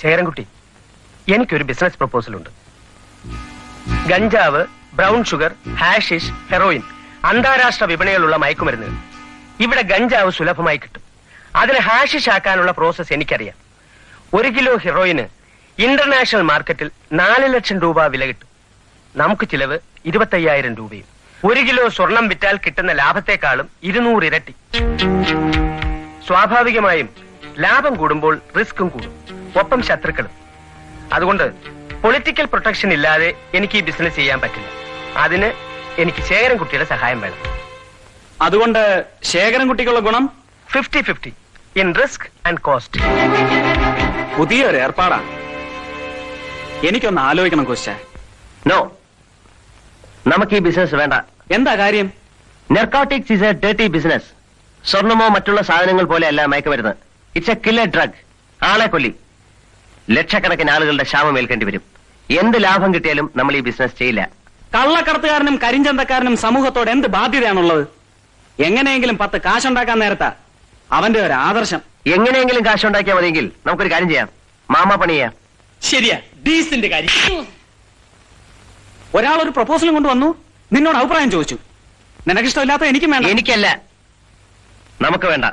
ശേരൻകുട്ടി എനിക്കൊരു business proposal ഉണ്ട് ഗഞ്ചാവ് ബ്രൗൺ ഷുഗർ ഹാഷിഷ് ഹെറോയിൻ അന്താരാഷ്ട്ര വിപണികളുള്ള മയക്കുമരുന്നുകൾ ഇവിടെ ഗഞ്ചാവ് സുലഭമായി കിട്ടും അതിന് ഹാഷിഷ് ആക്കാനുള്ള പ്രോസസ് എനിക്കറിയാം ഒരു കിലോ ഹെറോയിന് ഇന്റർനാഷണൽ മാർക്കറ്റിൽ നാല് ലക്ഷം രൂപ വില കിട്ടും നമുക്ക് ചിലവ് ഇരുപത്തയ്യായിരം രൂപയും ഒരു കിലോ സ്വർണം വിറ്റാൽ കിട്ടുന്ന ലാഭത്തെക്കാളും ഇരുന്നൂറ് ഇരട്ടി സ്വാഭാവികമായും ലാഭം കൂടുമ്പോൾ റിസ്ക്കും കൂടും ഒപ്പം ശത്രുക്കളും അതുകൊണ്ട് പൊളിറ്റിക്കൽ പ്രൊട്ടക്ഷൻ ഇല്ലാതെ എനിക്ക് ഈ ബിസിനസ് ചെയ്യാൻ പറ്റില്ല അതിന് എനിക്ക് ശേഖരൻകുട്ടിയുടെ സഹായം വേണം അതുകൊണ്ട് ശേഖരൻകുട്ടിക്കുള്ള ഗുണം fifty fifty in risk and cost പുതിയൊരു ഏർപ്പാടാ എനിക്കൊന്ന് ആലോചിക്കണം കോസ്റ്റ നോ നമുക്ക് ഈ ബിസിനസ് വേണ്ട എന്താ കാര്യം narcotics is a dirty business സ്വർണമോ മറ്റുള്ള സാധനങ്ങൾ പോലെ അല്ല മയക്കുമരുന്ന് ഇറ്റ്സ് എ കില്ലർ ഡ്രഗ് ആളെ കൊല്ലി ലക്ഷക്കണക്കിന് ആളുകളുടെ ശാപം ഏൽക്കേണ്ടി വരും എന്ത് ലാഭം കിട്ടിയാലും നമ്മൾ ഈ ബിസിനസ് ചെയ്യില്ല കള്ളക്കടത്തുകാരനും കരിഞ്ചന്തക്കാരനും സമൂഹത്തോട് എന്ത് ബാധ്യതയാണുള്ളത് എങ്ങനെയെങ്കിലും പത്ത് കാശുണ്ടാക്കാൻ നേരത്താ അവന്റെ ഒരു ആദർശം എങ്ങനെയെങ്കിലും കാശുണ്ടാക്കിയാൽ മതിയെങ്കിൽ നമുക്കൊരു കാര്യം ചെയ്യാം മാമ പണി ചെയ്യാം ശരിയാ ഡീസിന്റെ കാര്യം ഒരാൾ ഒരു പ്രപ്പോസലും കൊണ്ടുവന്നു നിന്നോട് അഭിപ്രായം ചോദിച്ചു നിനക്കിഷ്ടമില്ലാത്ത എനിക്കും വേണ്ട എനിക്കല്ല നമുക്ക് വേണ്ട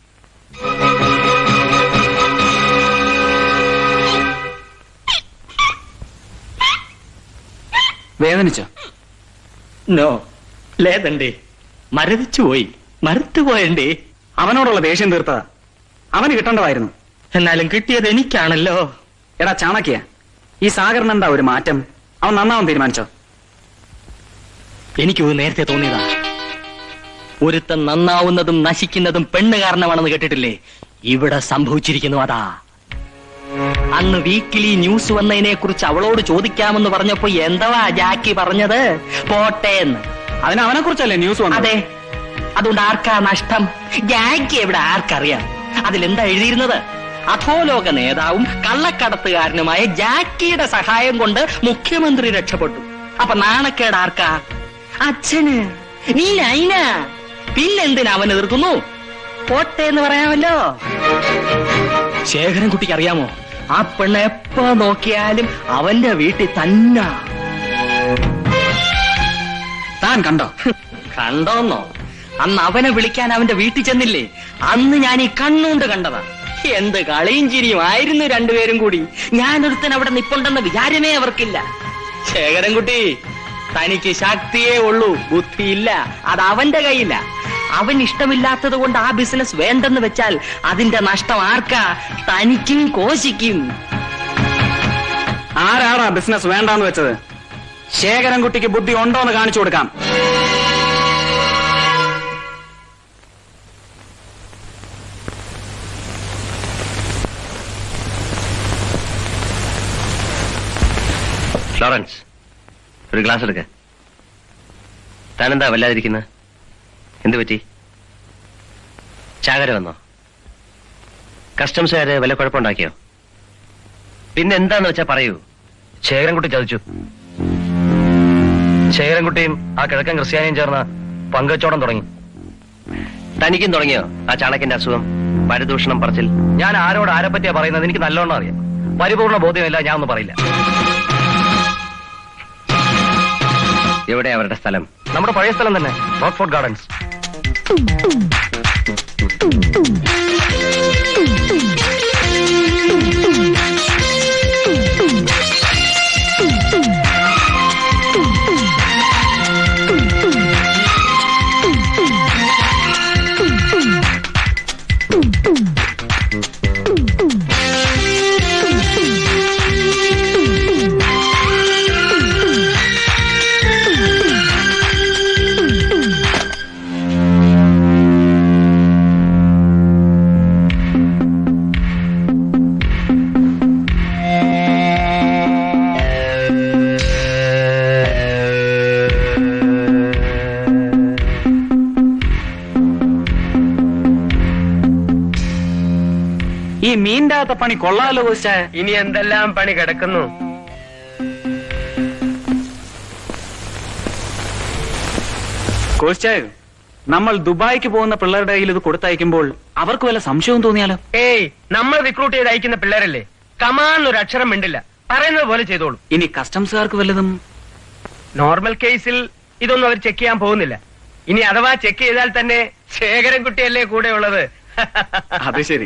വേദനിച്ചോ నో లేదండి മരവിച്ചുപോയി മറുത്തുപോയണ്ടേ അവനോടുള്ള ദേഷ്യം തീർത്തതാ അവന് കിട്ടേണ്ടതായിരുന്നു എന്നാലും കിട്ടിയത് എനിക്കാണല്ലോ എടാ ചാണക്യ ഈ സാഗറിന് എന്താ ഒരു മാറ്റം അവൻ നന്നാവാൻ തീരുമാനിച്ചോ എനിക്ക് നേരത്തെ തോന്നിയതാ ഒരുത്തൻ നന്നാവുന്നതും നശിക്കുന്നതും പെണ്ണ് കാരണമാണെന്ന് കേട്ടിട്ടില്ലേ ഇവിടെ സംഭവിച്ചിരിക്കുന്നു അതാ അന്ന് വീക്കിലി ന്യൂസ് വന്നതിനെ കുറിച്ച് അവളോട് ചോദിക്കാമെന്ന് പറഞ്ഞപ്പോ എന്തവാ ജാക്കി പറഞ്ഞത് പോട്ടെ എന്ന് അതിന് അവനെ കുറിച്ചല്ലേ ന്യൂസ് വന്നത് അതെ അതുകൊണ്ട് ആർക്കാ നഷ്ടം ജാക്കി എവിടെ ആർക്കറിയാം അതിലെന്താ എഴുതിയിരുന്നത് അധോലോക നേതാവും കള്ളക്കടത്തുകാരനുമായ ജാക്കിയുടെ സഹായം കൊണ്ട് മുഖ്യമന്ത്രി രക്ഷപ്പെട്ടു അപ്പൊ നാണക്കേട് ആർക്കാ അച്ഛന് നീ നൈന പിന്നെന്തിനാ അവൻ എതിർക്കുന്നു പോട്ടെ എന്ന് പറയാമല്ലോ ശേഖരൻകുട്ടിക്ക് അറിയാമോ ആ പെണ്ണ് എപ്പോ നോക്കിയാലും അവന്റെ വീട്ടിൽ തന്നെ താൻ കണ്ടോ കണ്ടോന്നോ അന്ന് അവനെ വിളിക്കാൻ അവന്റെ വീട്ടിൽ ചെന്നില്ലേ അന്ന് ഞാൻ ഈ കണ്ണുകൊണ്ട് കണ്ടതാ എന്ത് കളിയും ചിരിയും ആയിരുന്നു രണ്ടുപേരും കൂടി ഞാനൊരുത്തൻ അവിടെ നിപ്പുണ്ടെന്ന വിചാരമേ അവർക്കില്ല ശേഖരൻകുട്ടി തനിക്ക് ശക്തിയേ ഉള്ളൂ ബുദ്ധിയില്ല അത് അവന്റെ കയ്യില്ല അവൻ ഇഷ്ടമില്ലാത്തത് കൊണ്ട് ആ ബിസിനസ് വേണ്ടെന്ന് വെച്ചാൽ അതിന്റെ നഷ്ടം ആർക്കാ തനിക്കും കോശിക്കും ആരാടാ ബിസിനസ് വേണ്ടാന്ന് വെച്ചത് ശേഖരൻകുട്ടിക്ക് ബുദ്ധി ഉണ്ടോ എന്ന് കാണിച്ചു കൊടുക്കാം ഫ്ലോറൻസ് ഒരു ഗ്ലാസ് എടുക്ക താനെന്താ വല്ലാതിരിക്കുന്നത് എന്ത് പറ്റി ചാകര വന്നോ കസ്റ്റംസുകാര് വില കുഴപ്പമുണ്ടാക്കിയോ പിന്നെ എന്താന്ന് വെച്ചാ പറയൂ ശേഖരൻകുട്ടി ചതിച്ചു ശേഖരൻകുട്ടിയും ആ കിഴക്കൻ ക്രിസ്ത്യാനിയും ചേർന്ന് പങ്കുവച്ചോടം തുടങ്ങി തനിക്കും തുടങ്ങിയോ ആ ചാണക്കിന്റെ അസുഖം പരദൂഷണം പറച്ചിൽ ഞാൻ ആരോട് ആരെ പറ്റിയാ പറയുന്നത് എനിക്ക് നല്ലോണം അറിയാം പരിപൂർണ ബോധ്യമില്ല ഞാൻ ഒന്നും പറയില്ല എവിടെ അവരുടെ സ്ഥലം നമ്മുടെ പഴയ സ്ഥലം തന്നെ റോക്ക്ഫോർഡ് ഗാർഡൻസ് ഈ മീൻ്റെ അകത്തെ പണി കൊള്ളാലോ കോശ ഇനി എന്തെല്ലാം പണി കിടക്കുന്നു കോശ നമ്മൾ ദുബായിക്ക് പോകുന്ന പിള്ളേരുടെ കയ്യിൽ ഇത് കൊടുത്തയക്കുമ്പോൾ അവർക്ക് വല്ല സംശയവും തോന്നിയാലോ ഏയ് നമ്മൾ റിക്രൂട്ട് ചെയ്ത് അയക്കുന്ന പിള്ളേരല്ലേ കമാന്നൊരു അക്ഷരം മിണ്ടില്ല പറയുന്നത് പോലെ ചെയ്തോളൂ ഇനി കസ്റ്റംസുകാർക്ക് വല്ലതും നോർമൽ കേസിൽ ഇതൊന്നും അവർ ചെക്ക് ചെയ്യാൻ പോകുന്നില്ല ഇനി അഥവാ ചെക്ക് ചെയ്താൽ തന്നെ ശേഖരൻ കുട്ടിയല്ലേ കൂടെ ഉള്ളത് അത് ശരി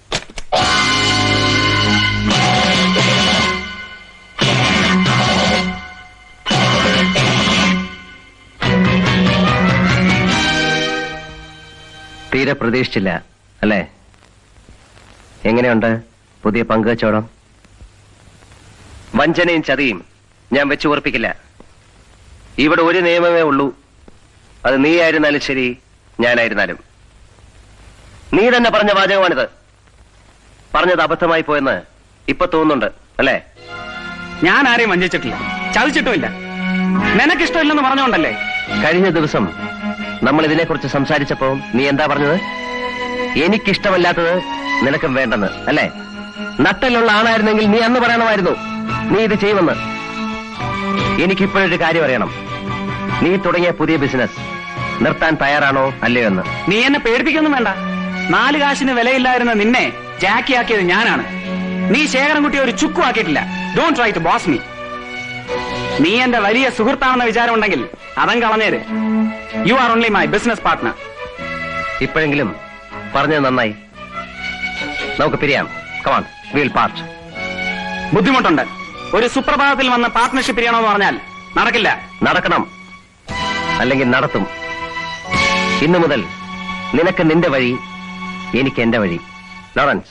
തീരെ പ്രതീക്ഷിച്ചില്ല അല്ലേ എങ്ങനെയുണ്ട് പുതിയ പങ്കുവച്ചോടം വഞ്ചനയും ചതിയും ഞാൻ വെച്ചു ഉറപ്പിക്കില്ല ഇവിടെ ഒരു നിയമമേ ഉള്ളൂ അത് നീ ആയിരുന്നാലും ശരി ഞാനായിരുന്നാലും നീ തന്നെ പറഞ്ഞ വാചകമാണിത് പറഞ്ഞത് അബദ്ധമായി പോയെന്ന് ഇപ്പൊ തോന്നുന്നുണ്ട് അല്ലേ ഞാൻ ആരെയും വഞ്ചിച്ചിട്ടില്ല ചതിച്ചിട്ടുമില്ല നിനക്കിഷ്ടമില്ലെന്ന് പറഞ്ഞോണ്ടല്ലേ കഴിഞ്ഞ ദിവസം നമ്മൾ ഇതിനെക്കുറിച്ച് സംസാരിച്ചപ്പോ നീ എന്താ പറഞ്ഞത് എനിക്കിഷ്ടമല്ലാത്തത് നിനക്കും വേണ്ടെന്ന് അല്ലേ നട്ടലുള്ള ആണായിരുന്നെങ്കിൽ നീ അന്ന് പറയണമായിരുന്നു നീ ഇത് ചെയ്യുമെന്ന് എനിക്കിപ്പോഴൊരു കാര്യം അറിയണം നീ തുടങ്ങിയ പുതിയ ബിസിനസ് നിർത്താൻ തയ്യാറാണോ അല്ലയോ എന്ന് നീ എന്നെ പേടിപ്പിക്കൊന്നും വേണ്ട നാല് കാശിന് വിലയില്ലായിരുന്ന നിന്നെ ജാക്കിയാക്കിയത് ഞാനാണ് നീ ശേഖരൻകുട്ടി ഒരു ചുക്കും ആക്കിയിട്ടില്ല don't try to boss me നീ എന്റെ വലിയ സുഹൃത്താണെന്ന വിചാരം ഉണ്ടെങ്കിൽ അതൻ കളഞ്ഞേര് you are only my business partner ഇപ്പോഴെങ്കിലും പറഞ്ഞത് നന്നായി നമുക്ക് പിരിയാം കമാൺ വീൽ പാർട്ട് ബുദ്ധിമുട്ടുണ്ട് ഒരു സുപ്രഭാതത്തിൽ വന്ന പാർട്ട്ണർഷിപ്പ് ചെയ്യണമെന്ന് പറഞ്ഞാൽ നടക്കില്ല നടക്കണം അല്ലെങ്കിൽ നടത്തും ഇന്നു മുതൽ നിനക്ക് നിന്റെ വഴി എനിക്ക് എന്റെ വഴി Lawrence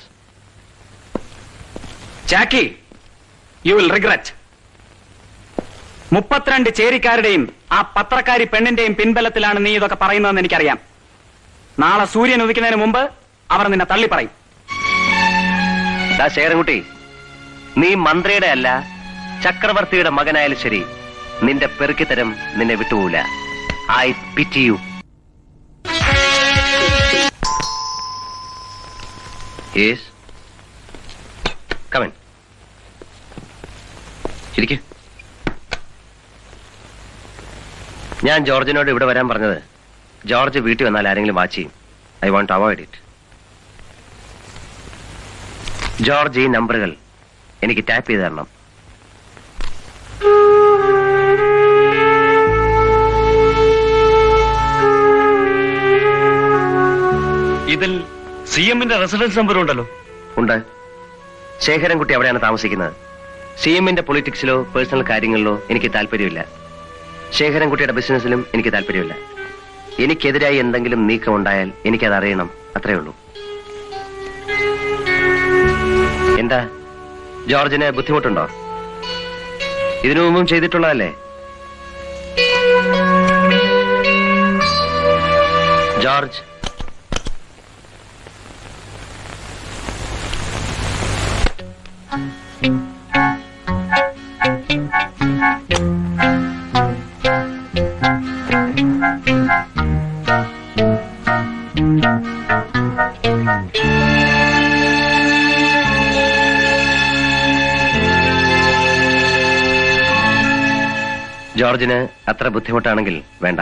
Jackie you will regret മുപ്പത്തിരണ്ട് ചേരിക്കാരുടെയും ആ പത്രക്കാരി പെണ്ണിന്റെയും പിൻബലത്തിലാണ് നീ ഇതൊക്കെ പറയുന്നതെന്ന് എനിക്കറിയാം നാളെ സൂര്യൻ ഉദിക്കുന്നതിന് മുമ്പ് അവർ നിന്നെ തള്ളി പറയും ദാ ശേഖരൻകുട്ടി നീ മന്ത്രിയുടെ അല്ല ചക്രവർത്തിയുടെ മകനായാലും ശരി നിന്റെ പെറുക്കിത്തരം നിന്നെ വിട്ടുപോകില്ല I pity you yes come on ശരിക്കും ഞാൻ ജോർജിനോട് ഇവിടെ വരാൻ പറഞ്ഞത് ജോർജ് വീട്ടിൽ വന്നാൽ ആരെങ്കിലും വാച്ച് ചെയ്യും I want avoid it George ഈ നമ്പറുകൾ എനിക്ക് ടാപ്പ് ചെയ്ത് തരണം ഇതിൽ സി എമ്മിന്റെ റെസിഡൻസ് നമ്പർ ഉണ്ടല്ലോ ഉണ്ട് ശേഖരൻകുട്ടി അവിടെയാണ് താമസിക്കുന്നത് സി എമ്മിന്റെ പൊളിറ്റിക്സിലോ പേഴ്സണൽ കാര്യങ്ങളിലോ എനിക്ക് താല്പര്യമില്ല ശേഖരൻകുട്ടിയുടെ ബിസിനസ്സിലും എനിക്ക് താല്പര്യമില്ല എനിക്കെതിരായി എന്തെങ്കിലും നീക്കം ഉണ്ടായാൽ എനിക്കത് അറിയണം അത്രേ ഉള്ളൂ എന്താ ജോർജിന് ബുദ്ധിമുട്ടുണ്ടോ ഇതിനു മുമ്പും ചെയ്തിട്ടുള്ളതല്ലേ ജോർജ് ജോർജിന് അത്ര ബുദ്ധിമുട്ടാണെങ്കിൽ വേണ്ട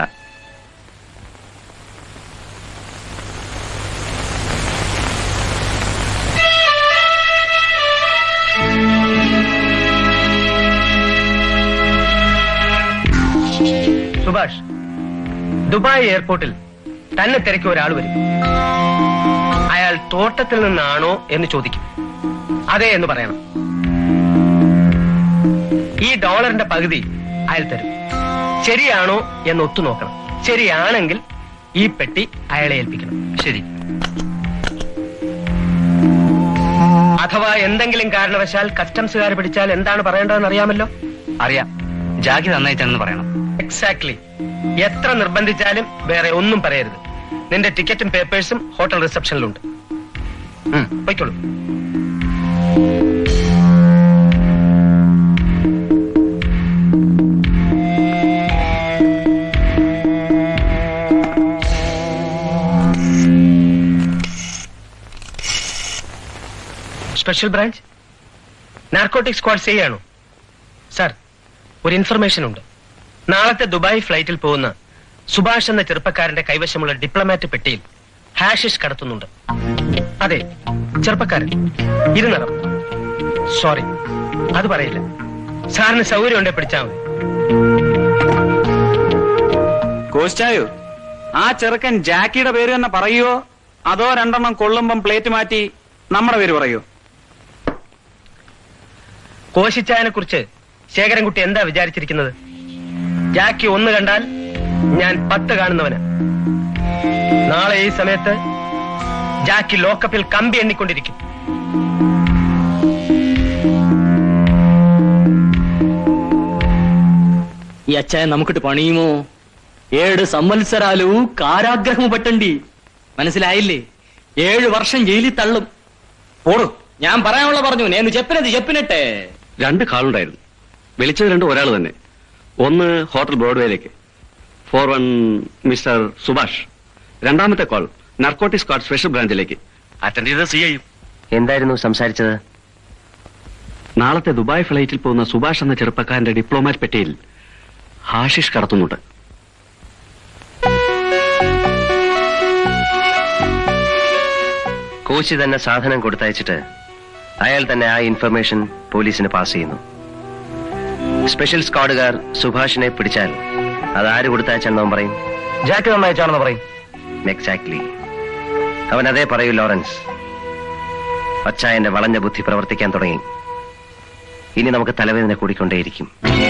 സുഭാഷ് ദുബായ് എയർപോർട്ടിൽ തന്നെ തിരക്കി ഒരാൾ വരും അയാൾ തോട്ടത്തിൽ നിന്നാണോ എന്ന് ചോദിക്കും അതെ എന്ന് പറയണം ഈ ഡോളറിന്റെ പകുതി അയാൾ തരും ശരിയാണോ എന്ന് ഒത്തു നോക്കണം ശരിയാണെങ്കിൽ ഈ പെട്ടി അയാളെ ഏൽപ്പിക്കണം ശരി അഥവാ എന്തെങ്കിലും കാരണവശാൽ കസ്റ്റംസുകാർ പിടിച്ചാൽ എന്താണ് പറയേണ്ടതെന്ന് അറിയാമല്ലോ അറിയാം ജാക്കി നന്നായിട്ടാണെന്ന് പറയണം എക്സാക്ട്ലി എത്ര നിർബന്ധിച്ചാലും വേറെ ഒന്നും പറയരുത് നിന്റെ ടിക്കറ്റും പേപ്പേഴ്സും ഹോട്ടൽ റിസപ്ഷനിലുണ്ട് ഉം, പൊയ്ക്കോളൂ സ്പെഷ്യൽ ബ്രാഞ്ച് നാർക്കോട്ടിക് സ്ക്വാഡ് ചെയ്യാണോ സാർ ഒരു ഇൻഫർമേഷൻ ഉണ്ട് നാളത്തെ ദുബായ് ഫ്ലൈറ്റിൽ പോകുന്ന സുഭാഷ് എന്ന ചെറുപ്പക്കാരന്റെ കൈവശമുള്ള ഡിപ്ലോമാറ്റ് പെട്ടിയിൽ ഹാഷിഷ് കടത്തുന്നുണ്ട് അതെ ചെറുപ്പക്കാരൻ ഇരുനിറം സോറി അത് പറയില്ല സാറിന് സൗകര്യം ഉണ്ടെ പിടിച്ചാൽ മതി കോസ്റ്റായോ ആ ചെറുക്കൻ ജാക്കിയുടെ പേര് തന്നെ പറയുവോ അതോ രണ്ടെണ്ണം കൊള്ളുമ്പം പ്ലേറ്റ് മാറ്റി നമ്മുടെ പേര് പറയോ കോശിച്ചായനെ കുറിച്ച് ശേഖരൻകുട്ടി എന്താ വിചാരിച്ചിരിക്കുന്നത് ജാക്കി ഒന്ന് കണ്ടാൽ ഞാൻ പത്ത് കാണുന്നവന് നാളെ ഈ സമയത്ത് ജാക്കി ലോക്കപ്പിൽ കമ്പി എണ്ണിക്കൊണ്ടിരിക്കും ഈ അച്ചായൻ നമുക്കിട്ട് പണിയുമോ ഏഴ് സംവത്സരാലു കാരാഗ്രഹം പറ്റണ്ടി മനസ്സിലായില്ലേ ഏഴ് വർഷം ജയിലിൽ തള്ളും ഓടു ഞാൻ പറയാനുള്ള പറഞ്ഞു నేను చెప్పినది చెప్పినట్టే രണ്ട് കാളുണ്ടായിരുന്നു വിളിച്ചത് രണ്ട് ഒരാൾ തന്നെ ഒന്ന് ഹോട്ടൽ ബ്രോഡ്വേയിലേക്ക് ഫോർ വൺ മിസ്റ്റർ സുഭാഷ് രണ്ടാമത്തെ കോൾ നർക്കോട്ടിക് സ്ക്വാഡ് സ്പെഷ്യൽ ബ്രാഞ്ചിലേക്ക് അറ്റൻഡ് ചെയ്ത സി ഐയും എന്തായിരുന്നു സംസാരിച്ചത് നാളത്തെ ദുബായ് ഫ്ലൈറ്റിൽ പോകുന്ന സുഭാഷ് എന്ന ചെറുപ്പക്കാരന്റെ ഡിപ്ലോമാറ്റ് പെട്ടിയിൽ ഹാഷിഷ് കടത്തുന്നുണ്ട് കോശി തന്നെ സാധനം കൊടുത്തയച്ചിട്ട് അയാൾ തന്നെ ആ ഇൻഫർമേഷൻ പോലീസിന് പാസ് ചെയ്യുന്നു സ്പെഷ്യൽ സ്ക്വാഡുകാർ സുഭാഷിനെ പിടിച്ചാൽ അത് ആര് കൊടുത്തയച്ചെന്നവൻ പറയും ജാക്കി നന്നായിച്ചാണെന്ന് പറയും എക്സാക്ട്ലി അവൻ അതേ പറയൂ ലോറൻസ് അച്ചായന്റെ വളഞ്ഞ ബുദ്ധി പ്രവർത്തിക്കാൻ തുടങ്ങി ഇനി നമുക്ക് തലവേദന കൂടിക്കൊണ്ടേയിരിക്കും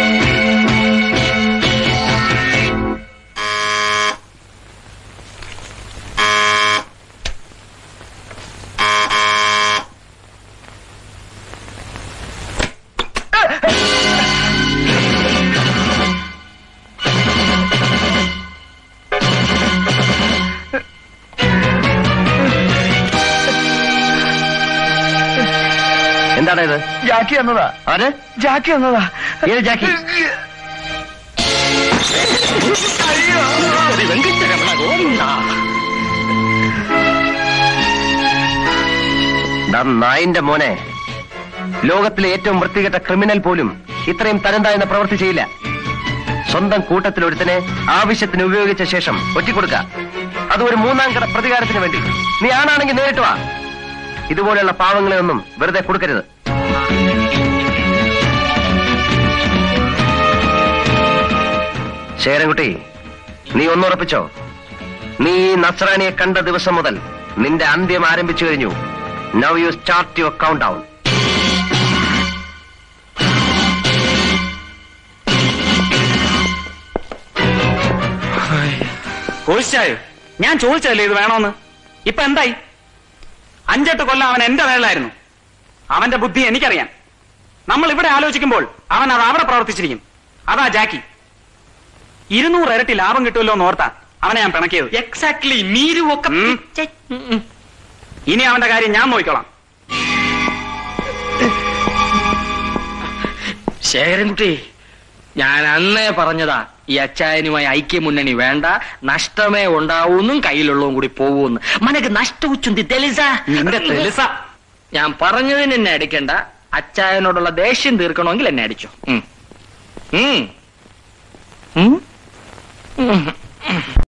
എന്താണ് ഇത് ജാക്കി എന്നതാ ആര് ജാക്കി എന്നതാ ഏത് ജാക്കി ദാ നായിന്റെ മോനെ ലോകത്തിലെ ഏറ്റവും വൃത്തികെട്ട ക്രിമിനൽ പോലും ഇത്രയും തരംതാഴ്ന്ന പ്രവൃത്തി ചെയ്യില്ല സ്വന്തം കൂട്ടത്തിൽ ഒരുത്തനെ ആവശ്യത്തിന് ഉപയോഗിച്ച ശേഷം ഒറ്റിക്കൊടുക്ക അത് ഒരു മൂന്നാം കട പ്രതികാരത്തിന് വേണ്ടി നീ ആണാണെങ്കിൽ നേരിട്ട് വാ ഇതുപോലെയുള്ള പാവങ്ങളെ ഒന്നും വെറുതെ കൊടുക്കരുത് ശേരൻകുട്ടി നീ ഒന്നുറപ്പിച്ചോ നീ ഈ നസ്രാണിയെ കണ്ട ദിവസം മുതൽ നിന്റെ അന്ത്യം ആരംഭിച്ചു കഴിഞ്ഞു now you start your countdown കോശിച്ചായോ ഞാൻ ചോദിച്ചതല്ലേ ഇത് വേണോന്ന് ഇപ്പൊ എന്തായി അഞ്ചെട്ട് കൊല്ലം അവൻ എന്റെ വേളായിരുന്നു അവന്റെ ബുദ്ധി എനിക്കറിയാം നമ്മൾ ഇവിടെ ആലോചിക്കുമ്പോൾ അവൻ അത് അവിടെ പ്രവർത്തിച്ചിരിക്കും അതാ ജാക്കി ഇരുന്നൂറ് ഇരട്ടി ലാഭം കിട്ടുമല്ലോ എന്ന് ഓർത്താ അവനെ ഞാൻ പിണക്കിയത് എക്സാക്ട്ലി മീരും ഒക്കെ ഉം. പിച്ചെ- ഉം, ഉം. ഇനി അവന്റെ കാര്യം ഞാൻ നോക്കിക്കോളാം ശേഖരൻകുട്ടി ഞാൻ അന്നേ പറഞ്ഞതാ ഈ അച്ചായനുമായി ഐക്യമുന്നണി വേണ്ട നഷ്ടമേ ഉണ്ടാവൂന്നും കയ്യിലുള്ളതും കൂടി പോവൂന്ന് മനക്ക് നഷ്ടവുച്ചുന്തി തെളിസ നിന്റെ തെളിസ ഞാൻ പറഞ്ഞതിന് എന്നെ അടിക്കണ്ട അച്ചായനോടുള്ള ദേഷ്യം തീർക്കണമെങ്കിൽ എന്നെ അടിച്ചു ഉം. ഉം. ഉം. ഉം.